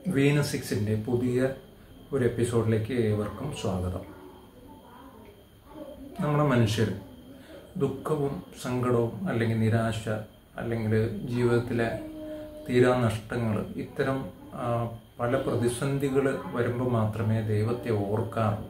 Venus സിക്സിൻ്റെ പുതിയ ഒരു എപ്പിസോഡിലേക്ക് ഏവർക്കും സ്വാഗതം നമ്മുടെ മനുഷ്യർ ദുഃഖവും സങ്കടവും അല്ലെങ്കിൽ നിരാശ അല്ലെങ്കിൽ ജീവിതത്തിലെ തീരാ നഷ്ടങ്ങൾ ഇത്തരം ആ, പല പ്രതിസന്ധികൾ വരുമ്പോൾ മാത്രമേ ദൈവത്തെ ഓർക്കാറുള്ളൂ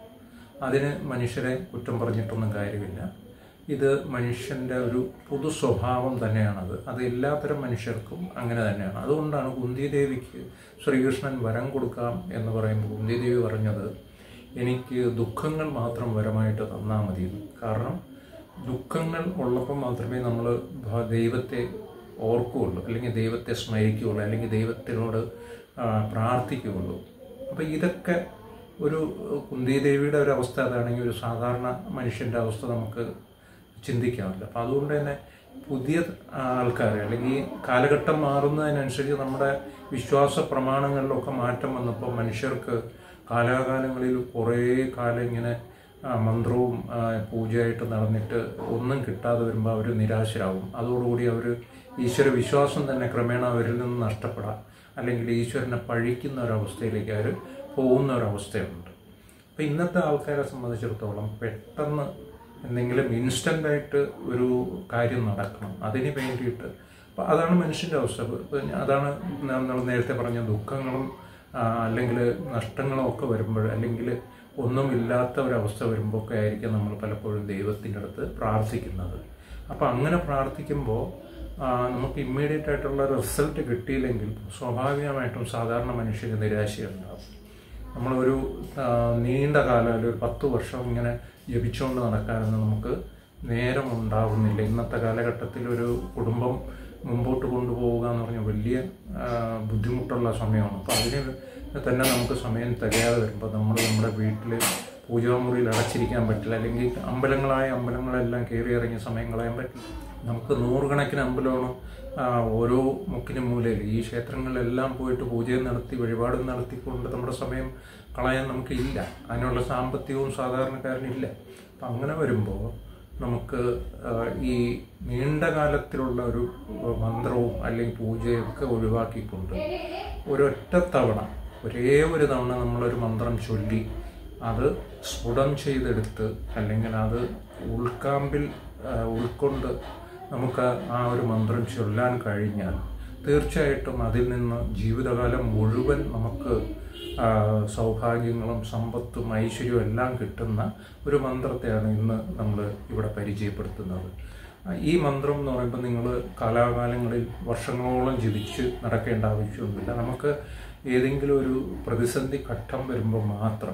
അതിന് മനുഷ്യരെ കുറ്റം പറഞ്ഞിട്ടൊന്നും കാര്യമില്ല ഇത് മനുഷ്യൻ്റെ ഒരു പൊതു സ്വഭാവം തന്നെയാണത് അത് എല്ലാത്തരം മനുഷ്യർക്കും അങ്ങനെ തന്നെയാണ് അതുകൊണ്ടാണ് കുന്തിദേവിക്ക് ശ്രീകൃഷ്ണൻ വരം കൊടുക്കാം എന്ന് പറയുമ്പോൾ കുന്തിദേവി പറഞ്ഞത് എനിക്ക് ദുഃഖങ്ങൾ മാത്രം വരമായിട്ട് തന്നാൽ മതി എന്ന്. കാരണം ദുഃഖങ്ങൾ ഉള്ളപ്പോൾ മാത്രമേ നമ്മൾ ദൈവത്തെ ഓർക്കുകയുള്ളൂ അല്ലെങ്കിൽ ദൈവത്തെ സ്മരിക്കുകയുള്ളൂ അല്ലെങ്കിൽ ദൈവത്തിനോട് ആ, പ്രാർത്ഥിക്കുകയുള്ളൂ അപ്പോൾ ഇതൊക്കെ ഒരു കുന്തിദേവിയുടെ ഒരു അവസ്ഥ അതാണെങ്കിൽ ഒരു സാധാരണ മനുഷ്യൻ്റെ അവസ്ഥ നമുക്ക് ചിന്തിക്കാറില്ല അപ്പം അതുകൊണ്ട് തന്നെ പുതിയ ആൾക്കാർ അല്ലെങ്കിൽ ഈ കാലഘട്ടം മാറുന്നതിനനുസരിച്ച് നമ്മുടെ വിശ്വാസ പ്രമാണങ്ങളിലൊക്കെ മാറ്റം വന്നപ്പോൾ മനുഷ്യർക്ക് കാലാകാലങ്ങളിൽ കുറേ കാലം ഇങ്ങനെ ആ, മന്ത്രവും ആ, പൂജയായിട്ട് നടന്നിട്ട് ഒന്നും കിട്ടാതെ വരുമ്പോൾ അവർ നിരാശരാകും അതോടുകൂടി അവർ ഈശ്വര വിശ്വാസം തന്നെ ക്രമേണ അവരിൽ നിന്ന് നഷ്ടപ്പെടാം അല്ലെങ്കിൽ ഈശ്വരനെ പഴിക്കുന്ന ഒരവസ്ഥയിലേക്ക് അവർ പോകുന്ന ഒരവസ്ഥയുണ്ട് അപ്പം ഇന്നത്തെ ആൾക്കാരെ സംബന്ധിച്ചിടത്തോളം പെട്ടെന്ന് എന്തെങ്കിലും ഇൻസ്റ്റൻ്റായിട്ട് ഒരു കാര്യം നടക്കണം അതിന് വേണ്ടിയിട്ട് അപ്പം അതാണ് മനുഷ്യൻ്റെ അവസ്ഥ ഇപ്പം അതാണ് നമ്മൾ നേരത്തെ പറഞ്ഞ ദുഃഖങ്ങളും ആ, അല്ലെങ്കിൽ നഷ്ടങ്ങളും ഒക്കെ വരുമ്പോൾ അല്ലെങ്കിൽ ഒന്നുമില്ലാത്ത ഒരവസ്ഥ വരുമ്പോൾ ഒക്കെ ആയിരിക്കും നമ്മൾ പലപ്പോഴും ദൈവത്തിൻ്റെ അടുത്ത് പ്രാർത്ഥിക്കുന്നത് അപ്പം അങ്ങനെ പ്രാർത്ഥിക്കുമ്പോൾ ആ, നമുക്ക് ഇമ്മീഡിയറ്റ് ആയിട്ടുള്ള റിസൾട്ട് കിട്ടിയില്ലെങ്കിൽ സ്വാഭാവികമായിട്ടും സാധാരണ മനുഷ്യന് നിരാശയുണ്ടാകും നമ്മളൊരു ആ, നീണ്ട കാലം അല്ലെങ്കിൽ ഒരു പത്ത് വർഷം ഇങ്ങനെ ജപിച്ചുകൊണ്ട് നടക്കാനൊന്നും നമുക്ക് നേരം ഉണ്ടാവുന്നില്ല ഇന്നത്തെ കാലഘട്ടത്തിൽ ഒരു കുടുംബം മുമ്പോട്ട് കൊണ്ടുപോവുക എന്ന് പറഞ്ഞാൽ വലിയ ആ, ബുദ്ധിമുട്ടുള്ള സമയമാണ് അപ്പോൾ അതിന് തന്നെ നമുക്ക് സമയം തികയാതെ വരുമ്പോൾ നമ്മൾ നമ്മുടെ വീട്ടിൽ പൂജാമുറിയിൽ അടച്ചിരിക്കാൻ പറ്റില്ല അല്ലെങ്കിൽ അമ്പലങ്ങളായ അമ്പലങ്ങളെല്ലാം കയറി ഇറങ്ങിയ സമയം കളയാൻ പറ്റില്ല നമുക്ക് നൂറുകണക്കിന് അമ്പലമാണ് ആ, ഓരോ മുക്കിനും മൂലയിൽ ഈ ക്ഷേത്രങ്ങളിലെല്ലാം പോയിട്ട് പൂജയും നടത്തി വഴിപാടും നടത്തിക്കൊണ്ട് നമ്മുടെ സമയം കളയാൻ നമുക്ക് ഇല്ല അതിനുള്ള സാമ്പത്തികവും സാധാരണക്കാരനില്ല അപ്പം അങ്ങനെ വരുമ്പോൾ നമുക്ക് ആ, ഈ നീണ്ട കാലത്തിലുള്ള ഒരു മന്ത്രവും അല്ലെങ്കിൽ പൂജയും ഒക്കെ ഒഴിവാക്കിക്കൊണ്ട് ഒരൊറ്റ തവണ ഒരേ ഒരു തവണ നമ്മളൊരു മന്ത്രം ചൊല്ലി അത് സ്ഫുടം ചെയ്തെടുത്ത് അല്ലെങ്കിൽ അത് ഉൾക്കാമ്പിൽ ആ, ഉൾക്കൊണ്ട് നമുക്ക് ആ ഒരു മന്ത്രം ചൊല്ലാൻ കഴിഞ്ഞാൽ തീർച്ചയായിട്ടും അതിൽ നിന്ന് ജീവിതകാലം മുഴുവൻ നമുക്ക് ആ, സൗഭാഗ്യങ്ങളും സമ്പത്തും ഐശ്വര്യവും എല്ലാം കിട്ടുന്ന ഒരു മന്ത്രത്തെയാണ് ഇന്ന് നമ്മൾ ഇവിടെ പരിചയപ്പെടുത്തുന്നത് ആ, ഈ മന്ത്രം എന്ന് പറയുമ്പോൾ നിങ്ങൾ കാലാകാലങ്ങളിൽ വർഷങ്ങളോളം ജപിച്ച് നടക്കേണ്ട ആവശ്യമൊന്നുമില്ല നമുക്ക് ഏതെങ്കിലും ഒരു പ്രതിസന്ധി ഘട്ടം വരുമ്പോൾ മാത്രം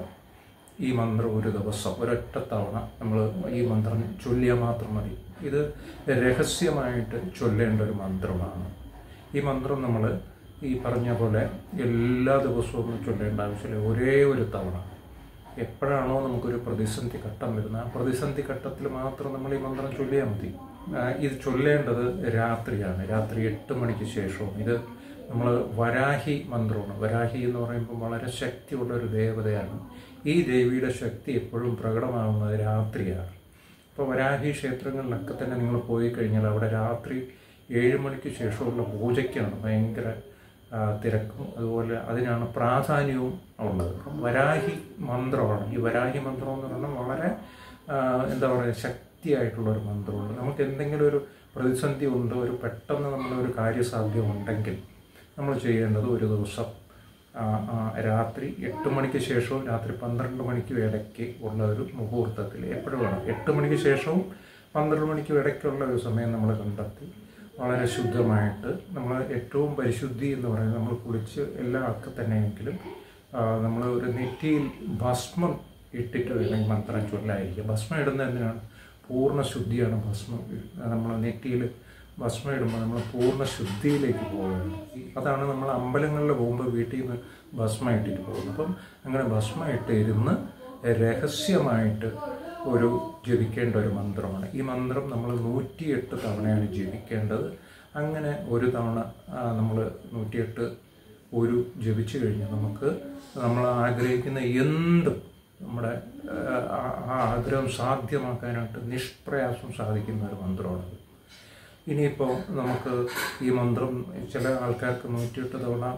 ഈ മന്ത്രം ഒരു ദിവസം ഒരൊറ്റ തവണ നമ്മൾ ഈ മന്ത്രം ചൊല്ലിയാൽ മാത്രം മതി ഇത് രഹസ്യമായിട്ട് ചൊല്ലേണ്ട ഒരു മന്ത്രമാണ് ഈ മന്ത്രം നമ്മൾ ഈ പറഞ്ഞ പോലെ എല്ലാ ദിവസവും ഒന്നും ചൊല്ലേണ്ട ആവശ്യമില്ല ഒരേ ഒരു തവണ എപ്പോഴാണോ നമുക്കൊരു പ്രതിസന്ധി ഘട്ടം വരുന്നത് ആ പ്രതിസന്ധി ഘട്ടത്തിൽ മാത്രം നമ്മൾ ഈ മന്ത്രം ചൊല്ലിയാൽ മതി ആ, ഇത് ചൊല്ലേണ്ടത് രാത്രിയാണ് രാത്രി എട്ട് മണിക്ക് ശേഷവും ഇത് നമ്മൾ വരാഹി മന്ത്രമാണ് വരാഹി എന്ന് പറയുമ്പോൾ വളരെ ശക്തിയുള്ള ഒരു ദേവതയാണ് ഈ ദേവിയുടെ ശക്തി എപ്പോഴും പ്രകടമാകുന്നത് രാത്രിയാണ് ഇപ്പോൾ വരാഹി ക്ഷേത്രങ്ങളിലൊക്കെ തന്നെ നിങ്ങൾ പോയി കഴിഞ്ഞാൽ അവിടെ രാത്രി ഏഴ് മണിക്ക് ശേഷമുള്ള പൂജയ്ക്കാണ് ഭയങ്കര ആ, തിരക്കും അതുപോലെ അതിനാണ് പ്രാധാന്യവും ഉള്ളത് അപ്പം വരാഹി മന്ത്രമാണ് ഈ വരാഹി മന്ത്രം എന്ന് പറഞ്ഞാൽ വളരെ ആ, എന്താ പറയുക ശക്തിയായിട്ടുള്ള ഒരു മന്ത്രമാണ് നമുക്ക് എന്തെങ്കിലും ഒരു പ്രതിസന്ധി ഉണ്ട് ഒരു പെട്ടെന്ന് നമ്മളൊരു കാര്യസാധ്യം ഉണ്ടെങ്കിൽ നമ്മൾ ചെയ്യേണ്ടത് ഒരു ദിവസം ആ, ആ, രാത്രി എട്ട് മണിക്ക് ശേഷവും രാത്രി പന്ത്രണ്ട് മണിക്കും ഇടയ്ക്ക് ഉള്ള ഒരു മുഹൂർത്തത്തിൽ എപ്പോഴും വേണം എട്ട് മണിക്ക് ശേഷവും പന്ത്രണ്ട് മണിക്കും ഇടയ്ക്കുള്ള ഒരു സമയം നമ്മൾ കണ്ടെത്തി വളരെ ശുദ്ധമായിട്ട് നമ്മൾ ഏറ്റവും പരിശുദ്ധി എന്ന് പറയുന്നത് നമ്മൾ കുളിച്ച് എല്ലാം ഒക്കെ തന്നെയെങ്കിലും നമ്മൾ ഒരു നെറ്റിയിൽ ഭസ്മം ഇട്ടിട്ട് വേണമെങ്കിൽ മന്ത്രം ചൊല്ലായിരിക്കും ഭസ്മം ഇടുന്നത് എന്തിനാണ് പൂർണ്ണ ശുദ്ധിയാണ് ഭസ്മം നമ്മൾ നെറ്റിയിൽ ഭസ്മം ഇടുമ്പോൾ നമ്മൾ പൂർണ്ണ ശുദ്ധിയിലേക്ക് പോവുകയാണ് അതാണ് നമ്മൾ അമ്പലങ്ങളിൽ പോകുമ്പോൾ വീട്ടിൽ നിന്ന് ഭസ്മം ഇട്ടിട്ട് പോകുന്നത് അപ്പം അങ്ങനെ ഭസ്മം ഇട്ട് ഇരുന്ന് രഹസ്യമായിട്ട് ഒരു ജപിക്കേണ്ട ഒരു മന്ത്രമാണ് ഈ മന്ത്രം നമ്മൾ നൂറ്റിയെട്ട് തവണയാണ് ജപിക്കേണ്ടത് അങ്ങനെ ഒരു തവണ നമ്മൾ നൂറ്റിയെട്ട് ഒരു ജപിച്ചു കഴിഞ്ഞാൽ നമുക്ക് നമ്മൾ ആഗ്രഹിക്കുന്ന എന്തും നമ്മുടെ ആ, ആ ആഗ്രഹം സാധ്യമാക്കാനായിട്ട് നിഷ്പ്രയാസം സാധിക്കുന്ന ഒരു മന്ത്രമാണത് ഇനിയിപ്പോൾ നമുക്ക് ഈ മന്ത്രം ചില ആൾക്കാർക്ക് നൂറ്റിയെട്ട് തവണ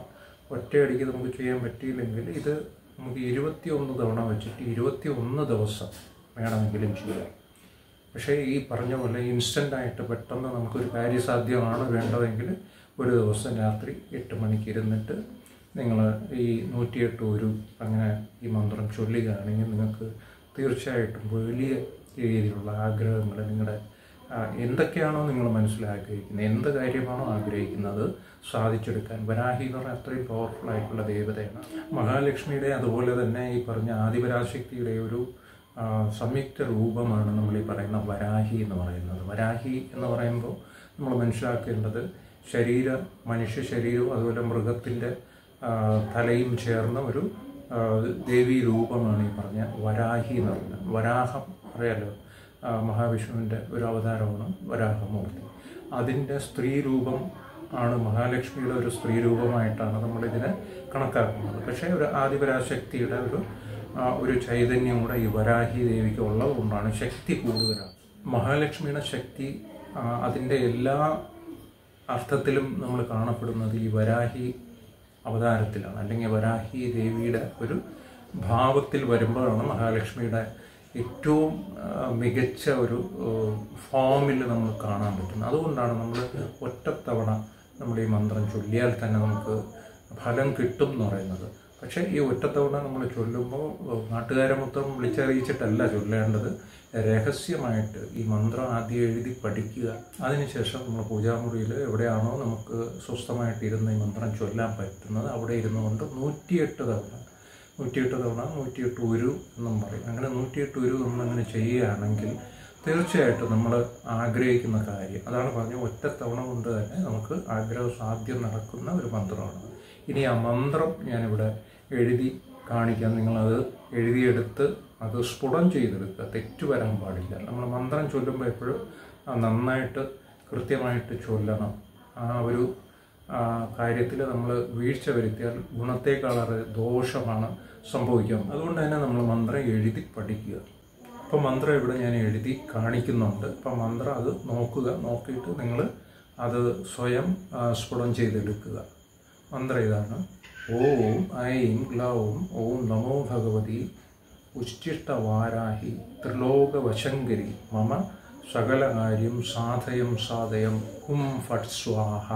ഒറ്റയടിക്ക് നമുക്ക് ചെയ്യാൻ പറ്റിയില്ലെങ്കിൽ ഇത് നമുക്ക് ഇരുപത്തി ഒന്ന് തവണ വെച്ചിട്ട് ഇരുപത്തി ഒന്ന് ദിവസം വേണമെങ്കിലും ചെയ്യാം പക്ഷേ ഈ പറഞ്ഞ പോലെ ഇൻസ്റ്റൻ്റ് ആയിട്ട് പെട്ടെന്ന് നമുക്കൊരു കാര്യസാധ്യമാണ് വേണ്ടതെങ്കിൽ ഒരു ദിവസം രാത്രി എട്ട് മണിക്ക് ഇരുന്നിട്ട് നിങ്ങൾ ഈ നൂറ്റിയെട്ട് ഒരു അങ്ങനെ ഈ മന്ത്രം ചൊല്ലുകയാണെങ്കിൽ നിങ്ങൾക്ക് തീർച്ചയായിട്ടും വലിയ രീതിയിലുള്ള ആഗ്രഹങ്ങൾ നിങ്ങളുടെ ആ, എന്തൊക്കെയാണോ നിങ്ങൾ മനസ്സിൽ ആഗ്രഹിക്കുന്നത് എന്ത് കാര്യമാണോ ആഗ്രഹിക്കുന്നത് സാധിച്ചെടുക്കാൻ വരാഹി എന്ന് പറഞ്ഞാൽ അത്രയും പവർഫുൾ ആയിട്ടുള്ള ദേവതയാണ് മഹാലക്ഷ്മിയുടെ അതുപോലെ തന്നെ ഈ പറഞ്ഞ ആദിപരാശക്തിയുടെ ഒരു ആ, സംയുക്ത രൂപമാണ് നമ്മൾ ഈ പറയുന്ന വരാഹി എന്ന് പറയുന്നത് വരാഹി എന്ന് പറയുമ്പോൾ നമ്മൾ മനസ്സിലാക്കേണ്ടത് ശരീര മനുഷ്യ ശരീരവും അതുപോലെ മൃഗത്തിൻ്റെ ആ, തലയും ചേർന്ന ഒരു ആ, ദേവീ രൂപമാണ് ഈ പറഞ്ഞ വരാഹി എന്ന് പറയുന്നത് വരാഹം അറിയാലോ ആ, മഹാവിഷ്ണുവിൻ്റെ ഒരു അവതാരമാണ് വരാഹമൂർത്തി അതിൻ്റെ സ്ത്രീ രൂപം ആണ് മഹാലക്ഷ്മിയുടെ ഒരു സ്ത്രീ രൂപമായിട്ടാണ് നമ്മളിതിനെ കണക്കാക്കുന്നത് പക്ഷേ ഒരു ആദിപരാശക്തിയുടെ ഒരു ആ, ഒരു ചൈതന്യം കൂടെ ഈ വരാഹി ദേവിക്ക് ഉള്ളത് കൊണ്ടാണ് ശക്തി കൂടുതലാണ് മഹാലക്ഷ്മിയുടെ ശക്തി ആ, അതിൻ്റെ എല്ലാ അർത്ഥത്തിലും നമ്മൾ കാണപ്പെടുന്നത് ഈ വരാഹി അവതാരത്തിലാണ് അല്ലെങ്കിൽ വരാഹി ദേവിയുടെ ഒരു ഭാവത്തിൽ വരുമ്പോഴാണ് മഹാലക്ഷ്മിയുടെ ഏറ്റവും ആ, മികച്ച ഒരു ഫോമിൽ നമ്മൾ കാണാൻ പറ്റുന്നത് അതുകൊണ്ടാണ് നമ്മൾ ഒറ്റത്തവണ നമ്മൾ ഈ മന്ത്രം ചൊല്ലിയാൽ തന്നെ നമുക്ക് ഫലം കിട്ടും എന്ന് പറയുന്നത് പക്ഷേ ഈ ഒറ്റത്തവണ നമ്മൾ ചൊല്ലുമ്പോൾ നാട്ടുകാരെ മൊത്തം വിളിച്ചറിയിച്ചിട്ടല്ല ചൊല്ലേണ്ടത് രഹസ്യമായിട്ട് ഈ മന്ത്രം ആദ്യം എഴുതി പഠിക്കുക അതിനുശേഷം നമ്മൾ പൂജാമുറിയിൽ എവിടെയാണോ നമുക്ക് സ്വസ്ഥമായിട്ട് ഇരുന്ന് ഈ മന്ത്രം ചൊല്ലാൻ പറ്റുന്നത് അവിടെ ഇരുന്നു കൊണ്ട് നൂറ്റിയെട്ട് തവണ നൂറ്റിയെട്ട് തവണ നൂറ്റിയെട്ട് ഉരു എന്നും പറയും അങ്ങനെ നൂറ്റിയെട്ട് ഉരു നമ്മളങ്ങനെ ചെയ്യുകയാണെങ്കിൽ തീർച്ചയായിട്ടും നമ്മൾ ആഗ്രഹിക്കുന്ന കാര്യം അതാണ് പറഞ്ഞ ഒറ്റ തവണ കൊണ്ട് തന്നെ നമുക്ക് ആഗ്രഹ സാധ്യം നടക്കുന്ന ഒരു മന്ത്രമാണ് ഇനി ആ മന്ത്രം ഞാനിവിടെ എഴുതി കാണിക്കാം നിങ്ങളത് എഴുതിയെടുത്ത് അത് സ്ഫുടം ചെയ്തെടുക്കുക തെറ്റ് വരാൻ പാടില്ല നമ്മൾ മന്ത്രം ചൊല്ലുമ്പോൾ എപ്പോഴും ആ നന്നായിട്ട് കൃത്യമായിട്ട് ചൊല്ലണം ആ ഒരു കാര്യത്തിൽ നമ്മൾ വീഴ്ച വരുത്തിയാൽ ഗുണത്തേക്കാളേറെ ദോഷമാണ് സംഭവിക്കുക അതുകൊണ്ട് തന്നെ നമ്മൾ മന്ത്രം എഴുതി പഠിക്കുക അപ്പോൾ മന്ത്രം ഇവിടെ ഞാൻ എഴുതി കാണിക്കുന്നുണ്ട് അപ്പം മന്ത്രം അത് നോക്കുക നോക്കിയിട്ട് നിങ്ങൾ അത് സ്വയം ആ, സ്ഫുടം ചെയ്തെടുക്കുക മന്ത്രം ഇതാണ് ഓം ഐം ഗ്ലൗം ഓം നമോ ഭഗവതി ഉച്ഛിഷ്ടവാരാഹി ത്രിലോകവശങ്കരി മമ സകലകാര്യം സാധയം സാധയം ഹും ഫട്ട് സ്വാഹ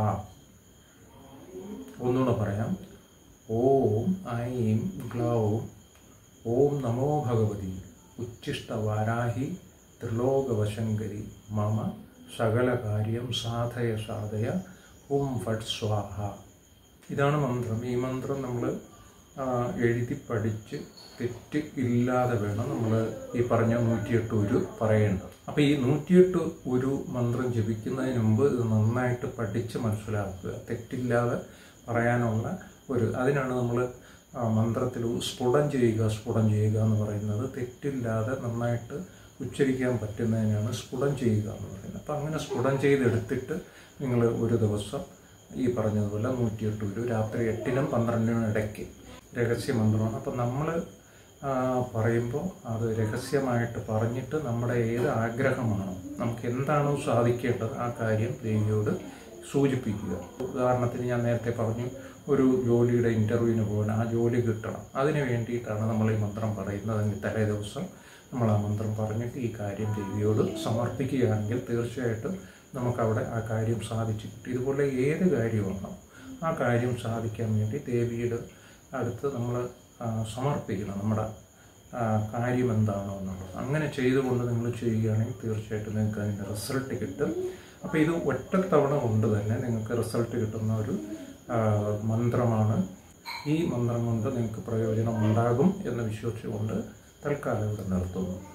ഒന്നുകൂടെ പറയാം ഓം ഐം ഗ്ലൗം ഓം നമോ ഭഗവതി ഉച്ഛിഷ്ടവാരാഹി ത്രിലോകവശങ്കരി മമ സകലകാര്യം സാധയ സാധയ ഹും ഫട്ട് സ്വാഹ ഇതാണ് മന്ത്രം ഈ മന്ത്രം നമ്മൾ എഴുതി പഠിച്ച് തെറ്റ് ഇല്ലാതെ വേണം നമ്മൾ ഈ പറഞ്ഞ നൂറ്റിയെട്ട് ഒരു പറയേണ്ടത് അപ്പോൾ ഈ നൂറ്റിയെട്ട് ഒരു മന്ത്രം ജപിക്കുന്നതിന് മുമ്പ് ഇത് നന്നായിട്ട് പഠിച്ച് മനസ്സിലാക്കുക തെറ്റില്ലാതെ പറയാനുള്ള ഒരു അതിനാണ് നമ്മൾ മന്ത്രത്തിൽ സ്ഫുടം ചെയ്യുക സ്ഫുടം ചെയ്യുക എന്ന് പറയുന്നത് തെറ്റില്ലാതെ നന്നായിട്ട് ഉച്ചരിക്കാൻ പറ്റുന്നതിനാണ് സ്ഫുടം ചെയ്യുക എന്ന് പറയുന്നത് അപ്പം അങ്ങനെ സ്ഫുടം ചെയ്തെടുത്തിട്ട് നിങ്ങൾ ഒരു ദിവസം ഈ പറഞ്ഞതുപോലെ നൂറ്റിയെട്ട് ഒരു രാത്രി എട്ടിനും പന്ത്രണ്ടിനും ഇടയ്ക്ക് രഹസ്യ മന്ത്രമാണ് അപ്പം നമ്മൾ പറയുമ്പോൾ അത് രഹസ്യമായിട്ട് പറഞ്ഞിട്ട് നമ്മുടെ ഏത് ആഗ്രഹമാണോ നമുക്ക് എന്താണോ സാധിക്കേണ്ടത് ആ കാര്യം ദേവിയോട് സൂചിപ്പിക്കുക ഉദാഹരണത്തിന് ഞാൻ നേരത്തെ പറഞ്ഞു ഒരു ജോലിയുടെ ഇൻ്റർവ്യൂവിന് പോകണം ആ ജോലി കിട്ടണം അതിന് വേണ്ടിയിട്ടാണ് നമ്മൾ ഈ മന്ത്രം പറയുന്നതെങ്കിൽ തലേ ദിവസം നമ്മൾ ആ മന്ത്രം പറഞ്ഞിട്ട് ഈ കാര്യം ദേവിയോട് സമർപ്പിക്കുകയാണെങ്കിൽ തീർച്ചയായിട്ടും നമുക്കവിടെ ആ കാര്യം സാധിച്ചു കിട്ടും ഇതുപോലെ ഏത് കാര്യമാണോ ആ കാര്യം സാധിക്കാൻ വേണ്ടി ദേവിയുടെ അടുത്ത് നമ്മൾ സമർപ്പിക്കണം നമ്മുടെ ആ, കാര്യം എന്താണോ എന്നുള്ളത് അങ്ങനെ ചെയ്തുകൊണ്ട് നിങ്ങൾ ചെയ്യുകയാണെങ്കിൽ തീർച്ചയായിട്ടും നിങ്ങൾക്ക് അതിൻ്റെ റിസൾട്ട് കിട്ടും അപ്പോൾ ഇത് ഒറ്റത്തവണ കൊണ്ട് തന്നെ നിങ്ങൾക്ക് റിസൾട്ട് കിട്ടുന്ന ഒരു ആ, മന്ത്രമാണ് ഈ മന്ത്രം കൊണ്ട് നിങ്ങൾക്ക് പ്രയോജനം ഉണ്ടാകും എന്ന് വിശ്വസിച്ചുകൊണ്ട് തൽക്കാലം ഇവിടെ നിർത്തുന്നു